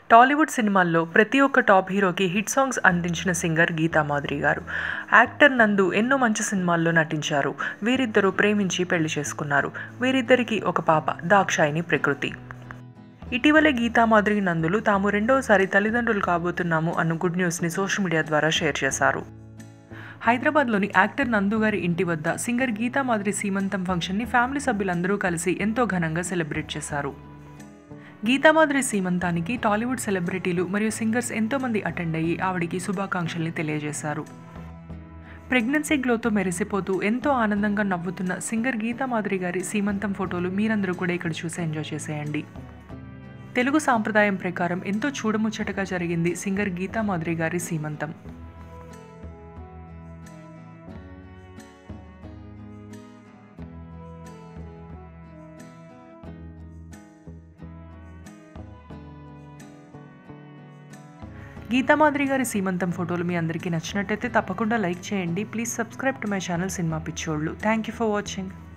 టాలీవుడ్ సినిమాల్లో ప్రతి ఒక్క టాప్ హీరోకి హిట్ సాంగ్స్ అందించిన సింగర్ గీతా మాధురి గారు యాక్టర్ నందు ఎన్నో మంచి సినిమాల్లో నటించారు వీరిద్దరూ ప్రేమించి పెళ్లి చేసుకున్నారు వీరిద్దరికి ఒక పాప దాక్షాయిని ప్రకృతి ఇటీవలే గీతా మాధురి నందులు తాము రెండోసారి తల్లిదండ్రులు కాబోతున్నాము అన్న గుడ్ న్యూస్ని సోషల్ మీడియా ద్వారా షేర్ చేశారు హైదరాబాద్లోని యాక్టర్ నందు గారి ఇంటి వద్ద సింగర్ గీతా మాధురి సీమంతం ఫంక్షన్ని ఫ్యామిలీ సభ్యులందరూ కలిసి ఎంతో ఘనంగా సెలబ్రేట్ చేశారు గీతామాధురి సీమంతానికి టాలీవుడ్ సెలబ్రిటీలు మరియు సింగర్స్ ఎంతోమంది అటెండ్ అయ్యి ఆవిడికి శుభాకాంక్షల్ని తెలియజేశారు ప్రెగ్నెన్సీ గ్లోతో మెరిసిపోతూ ఎంతో ఆనందంగా నవ్వుతున్న సింగర్ గీతామాధురి గారి సీమంతం ఫోటోలు మీరందరూ కూడా ఇక్కడ చూసి ఎంజాయ్ చేసేయండి తెలుగు సాంప్రదాయం ప్రకారం ఎంతో చూడముచ్చటగా జరిగింది సింగర్ గీతామాధురి గారి సీమంతం గీతామాధురి గారి సీమంతం ఫోటోలు మీ అందరికీ నచ్చినట్టయితే తప్పకుండా లైక్ చేయండి please subscribe to my channel సినిమా పిచ్చోళ్ళు థ్యాంక్ యూ ఫర్ వాచింగ్